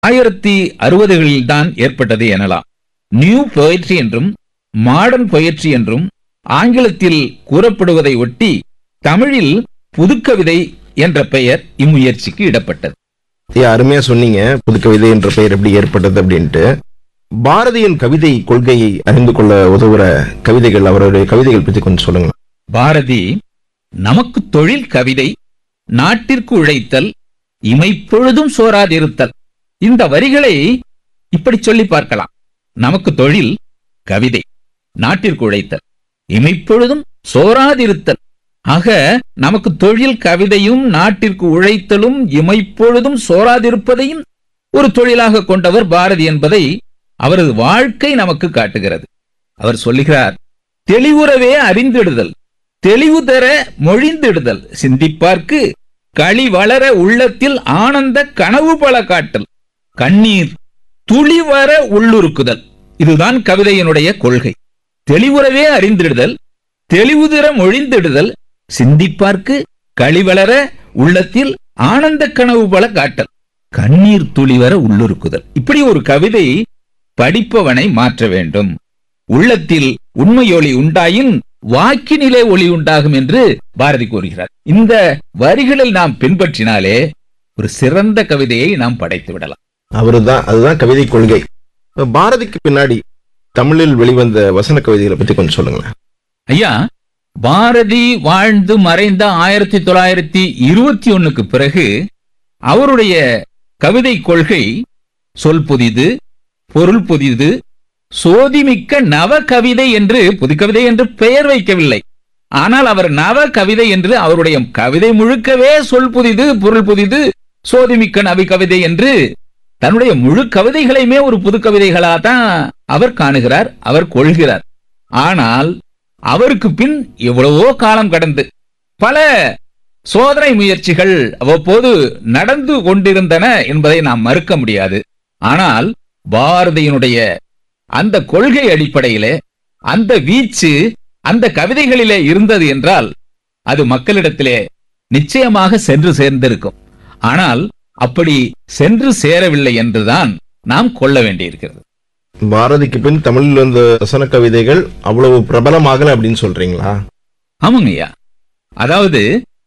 ஆயிரத்தி அறுபதுகளில் தான் ஏற்பட்டது எனலாம் நியூ பொயட்ரி என்றும் மாடர்ன் பொயட்ரி என்றும் ஆங்கிலத்தில் கூறப்படுவதை ஒட்டி தமிழில் புதுக்கவிதை என்ற பெயர் இம்முயற்சிக்கு இடப்பட்டது ஐயா அருமையா சொன்னீங்க புதுக்கவிதை என்ற பெயர் எப்படி ஏற்பட்டது அப்படின்ட்டு பாரதியின் கவிதை கொள்கையை அறிந்து கொள்ள உதவுற கவிதைகள் அவருடைய கவிதைகள் பத்தி கொஞ்சம் சொல்லுங்க பாரதி நமக்கு தொழில் கவிதை நாட்டிற்கு உழைத்தல் இமைப்பொழுதும் சோராதிருத்தல் இந்த வரிகளை இப்படி சொல்லி பார்க்கலாம் நமக்கு தொழில் கவிதை நாட்டிற்கு உழைத்தல் இமைப்பொழுதும் சோராதிருத்தல் ஆக நமக்கு தொழில் கவிதையும் நாட்டிற்கு உழைத்தலும் இமைப்பொழுதும் சோராதிருப்பதையும் ஒரு தொழிலாக கொண்டவர் பாரதி என்பதை அவரது வாழ்க்கை நமக்கு காட்டுகிறது அவர் சொல்லுகிறார் தெளிவுறவே அறிந்திடுதல் தெளிவு தர மொழிந்திடுதல் சிந்திப்பார்க்கு களி வளர உள்ளத்தில் ஆனந்த கனவு பல காட்டல் கண்ணீர் துளிவர உள்ளுருக்குதல் இதுதான் கவிதையினுடைய கொள்கை தெளிவுறவே அறிந்திடுதல் தெளிவுதிர மொழிந்திடுதல் சிந்திப்பார்க்கு களிவளர உள்ளத்தில் ஆனந்த கனவு பல காட்டல் கண்ணீர் துளிவர உள்ளுருக்குதல் இப்படி ஒரு கவிதை படிப்பவனை மாற்ற வேண்டும் உள்ளத்தில் உண்மையொளி உண்டாயின் வாக்கினிலே ஒளி உண்டாகும் என்று பாரதி கூறுகிறார் இந்த வரிகளில் நாம் பின்பற்றினாலே ஒரு சிறந்த கவிதையை நாம் படைத்து விடலாம் அவருதான் அதுதான் கவிதை கொள்கை இப்ப பாரதிக்கு பின்னாடி தமிழில் வெளிவந்த வசன கவிதைகளை பத்தி கொஞ்சம் சொல்லுங்களேன் ஐயா பாரதி வாழ்ந்து மறைந்த ஆயிரத்தி தொள்ளாயிரத்தி இருபத்தி ஒண்ணுக்கு பிறகு அவருடைய கவிதை கொள்கை சொல் புதிது பொருள் புதிது சோதிமிக்க நவ கவிதை என்று புதுக்கவிதை என்று பெயர் வைக்கவில்லை ஆனால் அவர் நவ கவிதை என்று அவருடைய கவிதை முழுக்கவே சொல் புதிது பொருள் புதிது சோதிமிக்க நவி கவிதை என்று தன்னுடைய முழு கவிதைகளையுமே ஒரு புது கவிதைகளா தான் அவர் காணுகிறார் அவர் கொள்கிறார் ஆனால் அவருக்கு பின் எவ்வளவோ காலம் கடந்து பல சோதனை முயற்சிகள் அவ்வப்போது நடந்து கொண்டிருந்தன என்பதை நாம் மறுக்க முடியாது ஆனால் பாரதியினுடைய அந்த கொள்கை அடிப்படையிலே அந்த வீச்சு அந்த கவிதைகளிலே இருந்தது என்றால் அது மக்களிடத்திலே நிச்சயமாக சென்று சேர்ந்திருக்கும் ஆனால் அப்படி சென்று சேரவில்லை என்றுதான் நாம் கொள்ள வேண்டியிருக்கிறது பாரதிக்கு பின் தமிழில் வந்த வசன கவிதைகள் அவ்வளவு பிரபலமாகல அப்படின்னு சொல்றீங்களா ஆமாங்க ஐயா அதாவது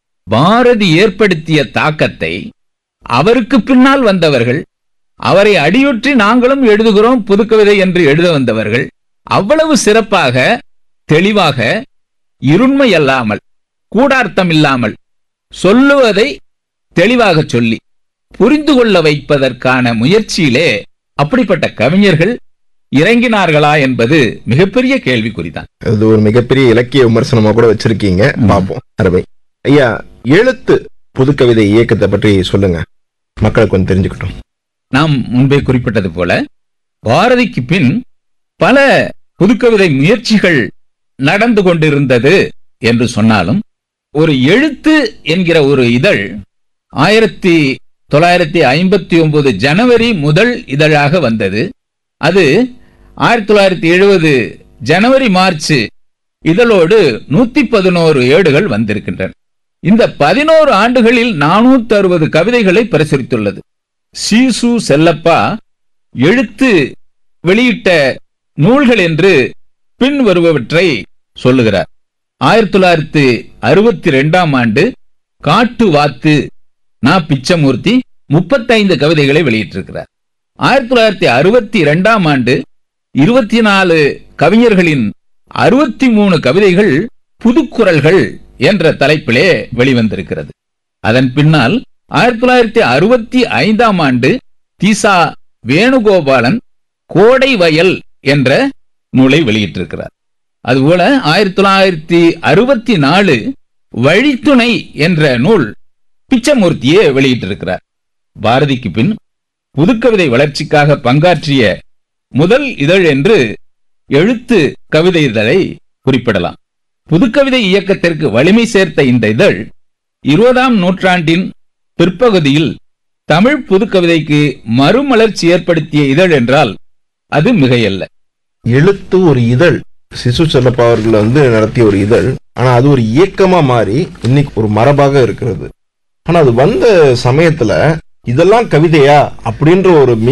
பாரதி ஏற்படுத்திய தாக்கத்தை அவருக்கு பின்னால் வந்தவர்கள் அவரை அடியொற்றி நாங்களும் எழுதுகிறோம் புதுக்கவிதை என்று எழுத வந்தவர்கள் அவ்வளவு சிறப்பாக தெளிவாக இருண்மை அல்லாமல் கூடார்த்தம் இல்லாமல் சொல்லுவதை தெளிவாக சொல்லி புரிந்து கொள்ள வைப்பதற்கான முயற்சியிலே அப்படிப்பட்ட கவிஞர்கள் இறங்கினார்களா என்பது மிகப்பெரிய கேள்விக்குறிதான் அது ஒரு மிகப்பெரிய இலக்கிய விமர்சனமா கூட வச்சிருக்கீங்க ம். பார்ப்போம் அருமை ஐயா எழுத்து புதுக்கவிதை இயக்கத்தை பற்றி சொல்லுங்க மக்களுக்கு கொஞ்சம் தெரிஞ்சுக்கிட்டோம் நாம் முன்பே குறிப்பிட்டது போல பாரதிக்கு பின் பல புதுக்கவிதை முயற்சிகள் நடந்து கொண்டிருந்தது என்று சொன்னாலும் ஒரு எழுத்து என்கிற ஒரு இதழ் ஆயிரத்தி தொள்ளாயிரத்தி ஐம்பத்தி ஒன்பது ஜனவரி முதல் இதழாக வந்தது அது ஆயிரத்தி தொள்ளாயிரத்தி எழுபது ஜனவரி மார்ச் இதழோடு நூத்தி பதினோரு ஏடுகள் வந்திருக்கின்றன இந்த பதினோரு ஆண்டுகளில் நானூத்தி அறுபது கவிதைகளை பிரசுரித்துள்ளது சீசு செல்லப்பா எழுத்து வெளியிட்ட நூல்கள் என்று பின் வருபவற்றை சொல்லுகிறார் ஆயிரத்தி தொள்ளாயிரத்தி அறுபத்தி ரெண்டாம் ஆண்டு காட்டு வாத்து நா பிச்சமூர்த்தி முப்பத்தைந்து கவிதைகளை வெளியிட்டிருக்கிறார் ஆயிரத்தி தொள்ளாயிரத்தி அறுபத்தி இரண்டாம் ஆண்டு இருபத்தி நாலு கவிஞர்களின் அறுபத்தி மூணு கவிதைகள் புதுக்குரல்கள் என்ற தலைப்பிலே வெளிவந்திருக்கிறது அதன் பின்னால் ஆயிரத்தி தொள்ளாயிரத்தி அறுபத்தி ஐந்தாம் ஆண்டு தீசா வேணுகோபாலன் கோடை வயல் என்ற நூலை வெளியிட்டிருக்கிறார் அதுபோல ஆயிரத்தி தொள்ளாயிரத்தி அறுபத்தி நாலு வழித்துணை என்ற நூல் பிச்சமூர்த்தியே வெளியிட்டிருக்கிறார் பாரதிக்கு பின் புதுக்கவிதை வளர்ச்சிக்காக பங்காற்றிய முதல் இதழ் என்று எழுத்து கவிதை இதழை குறிப்பிடலாம் புதுக்கவிதை இயக்கத்திற்கு வலிமை சேர்த்த இந்த இதழ் இருபதாம் நூற்றாண்டின் பிற்பகுதியில் தமிழ் புதுக்கவிதைக்கு மறுமலர்ச்சி ஏற்படுத்திய இதழ் என்றால் அது மிகையல்ல எழுத்து ஒரு இதழ் சிசு செல்லப்பா அவர்கள் வந்து நடத்திய ஒரு இதழ் ஆனா அது ஒரு இயக்கமா மாறி இன்னைக்கு ஒரு மரபாக இருக்கிறது ஆனா அது வந்த சமயத்துல இதெல்லாம் கவிதையா அப்படின்ற ஒரு